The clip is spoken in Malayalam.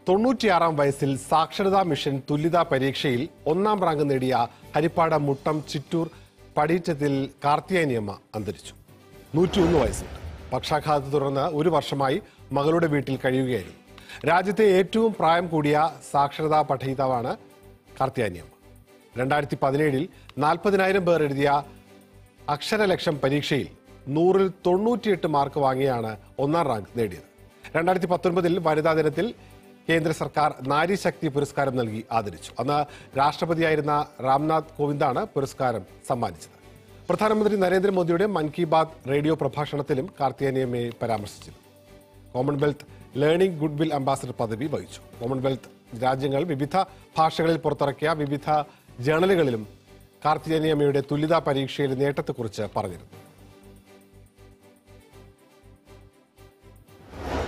തൊണ്ണൂറ്റിയാറാം വയസ്സിൽ സാക്ഷരതാ മിഷൻ തുല്യതാ പരീക്ഷയിൽ ഒന്നാം റാങ്ക് നേടിയ ഹരിപ്പാട് മുട്ടം ചിറ്റൂർ പടീറ്റത്തിൽ കാർത്തിയാനിയമ്മ അന്തരിച്ചു നൂറ്റിയൊന്ന് വയസ്സുണ്ട് പക്ഷാഘാതത്തെ തുടർന്ന് ഒരു വർഷമായി മകളുടെ വീട്ടിൽ കഴിയുകയായിരുന്നു രാജ്യത്തെ ഏറ്റവും പ്രായം കൂടിയ സാക്ഷരതാ പഠയിതാവാണ് കാർത്തിയാനിയമ്മ രണ്ടായിരത്തി പതിനേഴിൽ നാൽപ്പതിനായിരം പേർ എഴുതിയ അക്ഷരലക്ഷം പരീക്ഷയിൽ നൂറിൽ തൊണ്ണൂറ്റിയെട്ട് മാർക്ക് വാങ്ങിയാണ് ഒന്നാം റാങ്ക് നേടിയത് രണ്ടായിരത്തി പത്തൊൻപതിൽ വനിതാ ദിനത്തിൽ കേന്ദ്ര സർക്കാർ നാരി ശക്തി പുരസ്കാരം നൽകി ആദരിച്ചു അന്ന് രാഷ്ട്രപതിയായിരുന്ന രാംനാഥ് കോവിന്ദാണ് പുരസ്കാരം സമ്മാനിച്ചത് പ്രധാനമന്ത്രി നരേന്ദ്രമോദിയുടെ മൻ കി ബാത് റേഡിയോ പ്രഭാഷണത്തിലും കാർത്തിയാനിയമ്മയെ പരാമർശിച്ചിരുന്നു കോമൺവെൽത്ത് ലേണിംഗ് ഗുഡ്വിൽ അംബാസഡർ പദവി വഹിച്ചു കോമൺവെൽത്ത് രാജ്യങ്ങൾ വിവിധ ഭാഷകളിൽ പുറത്തിറക്കിയ വിവിധ ജേണലുകളിലും കാർത്തിയാനിയമ്മയുടെ തുല്യതാ പരീക്ഷയിലെ നേട്ടത്തെക്കുറിച്ച് പറഞ്ഞിരുന്നു